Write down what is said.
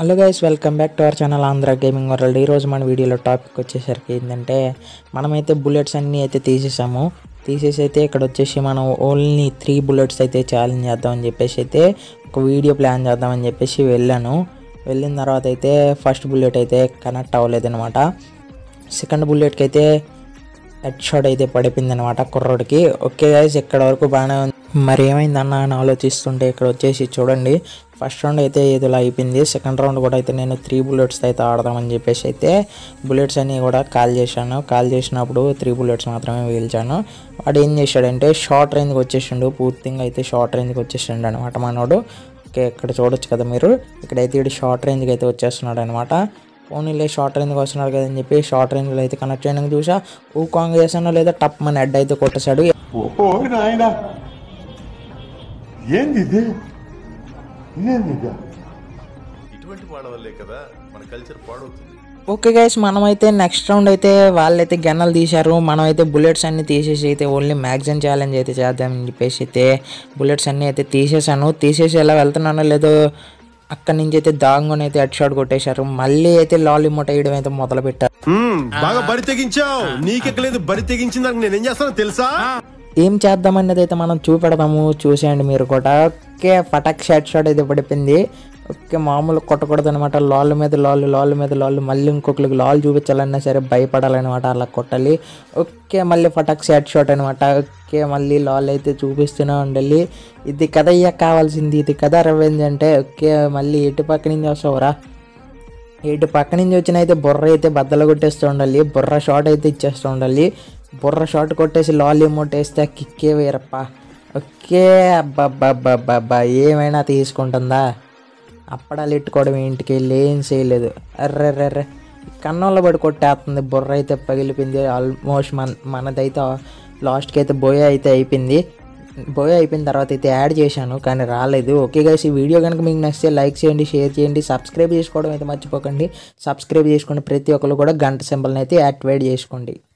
hello guys welcome back to our channel Andhra gaming world ఈరోజు మన వీడియోలో టాపిక్ వచ్చేసరికి ఏంటంటే మనమైతే బుల్లెట్స్ అన్నీ అయితే తీసేసాము తీసేసి అయితే ఇక్కడ వచ్చేసి మనం ఓన్లీ త్రీ బుల్లెట్స్ అయితే ఛాలెంజ్ చేద్దామని చెప్పేసి అయితే ఒక వీడియో ప్లాన్ చేద్దామని చెప్పేసి వెళ్ళాను వెళ్ళిన తర్వాత అయితే ఫస్ట్ బుల్లెట్ అయితే కనెక్ట్ అవ్వలేదు అనమాట సెకండ్ బుల్లెట్కి అయితే హెడ్ షాట్ అయితే పడిపోయింది అనమాట కుర్రోడికి ఓకే గైస్ ఇక్కడ వరకు బాగానే ఉంది మరి ఏమైందన్న అని ఆలోచిస్తుంటే ఇక్కడ వచ్చేసి చూడండి ఫస్ట్ రౌండ్ అయితే ఏదోలా అయిపోయింది సెకండ్ రౌండ్ కూడా అయితే నేను త్రీ బుల్లెట్స్ అయితే ఆడదామని చెప్పేసి అయితే బుల్లెట్స్ అన్నీ కూడా కాల్ చేశాను కాల్ చేసినప్పుడు త్రీ బుల్లెట్స్ మాత్రమే వీల్చాను వాడు ఏం చేశాడంటే షార్ట్ రేంజ్కి వచ్చేసిండు పూర్తిగా అయితే షార్ట్ రేంజ్కి వచ్చేసిండు అనమాట మనోడు ఓకే ఇక్కడ చూడొచ్చు కదా మీరు ఇక్కడైతే ఇడు షార్ట్ రేంజ్కి అయితే వచ్చేస్తున్నాడు అనమాట ఓన్లీ షార్ట్ రేంజ్కి వస్తున్నాడు కదని చెప్పి షార్ట్ రేంజ్లో అయితే కనెక్ట్ చేయడానికి చూసా ఊ కాంగ్ చేశానో లేదా టప్ మన హెడ్ అయితే కొట్టేశాడు ఓ నాయన ఏంది ఇది ఏంది ఇది ఇటువంటి వాళ్ళ వల్లే కదా మన కల్చర్ పాడవుతుంది ఓకే గైస్ మనమైతే నెక్స్ట్ రౌండ్ అయితే వాళ్ళైతే గన్నలు తీశారు మనం అయితే బుల్లెట్స్ అన్ని తీసేసి అయితే ఓన్లీ మ్యాగజైన్ ఛాలెంజ్ అయితే చేద్దామని చెప్పేసి అయితే బుల్లెట్స్ అన్ని అయితే తీసేసాను తీసేసి ఎలా వెళ్తున్నానో లేదో అక్కడి నుంచి అయితే దాంగుని అయితే హెడ్ షాట్ కొట్టేశారు మళ్ళీ అయితే లాలీమోట్ వేయడం అయితే మొదలు పెట్టారు మ్మ్, బాగా బరి తెగించావు నీకెక్కలేదు బరి తెగించిన దానికి నేనేం చేస్తానో తెలుసా ఏం చేద్దామనేది అయితే మనం చూపెడదాము చూసేయండి మీరు కూడా ఓకే పటాక్ షాట్ షాట్ అయితే పడిపోయింది ఓకే మామూలు కొట్టకూడదు అనమాట లాల్ మీద లాల్ లాల్ మీద లాల్ మళ్ళీ ఇంకొకరికి లాల్ చూపించాలన్నా సరే భయపడాలన్నమాట అలా కొట్టాలి ఓకే మళ్ళీ పటాక్ షాట్ షాట్ అనమాట ఓకే మళ్ళీ లాల్ అయితే చూపిస్తూనే ఉండాలి ఇది కదయ్యా కావాల్సింది ఇది కదా రవేంజ్ అంటే ఓకే మళ్ళీ ఎటు పక్క నుంచి వస్తావురా ఇటు పక్క నుంచి వచ్చిన అయితే బుర్ర అయితే బద్దలు కొట్టేస్తూ ఉండాలి బుర్ర షాట్ అయితే ఇచ్చేస్తూ ఉండాలి బుర్ర షాట్ కొట్టేసి లాల్ ఎమౌంట్ వేస్తే కిక్కే వేరప్ప ఓకే అబ్బబ్బబ్బబ్బబ్బా ఏమైనా తీసుకుంటుందా అప్పడాలు ఎట్టుకోవడం ఇంటికి వెళ్ళి ఏం చేయలేదు అర్రెర్రెర్రె కన్నంలో పడి కొట్టేస్తుంది బుర్ర అయితే పగిలిపోయింది ఆల్మోస్ట్ మన మనదైతే లాస్ట్కి అయితే బోయ అయితే అయిపోయింది బోయ అయిపోయిన తర్వాత అయితే యాడ్ చేశాను కానీ రాలేదు ఓకే గైస్ ఈ వీడియో కనుక మీకు నచ్చితే లైక్ చేయండి షేర్ చేయండి సబ్స్క్రైబ్ చేసుకోవడం అయితే మర్చిపోకండి సబ్స్క్రైబ్ చేసుకోండి ప్రతి ఒక్కరు కూడా గంట సింబల్ని అయితే యాక్టివేట్ చేసుకోండి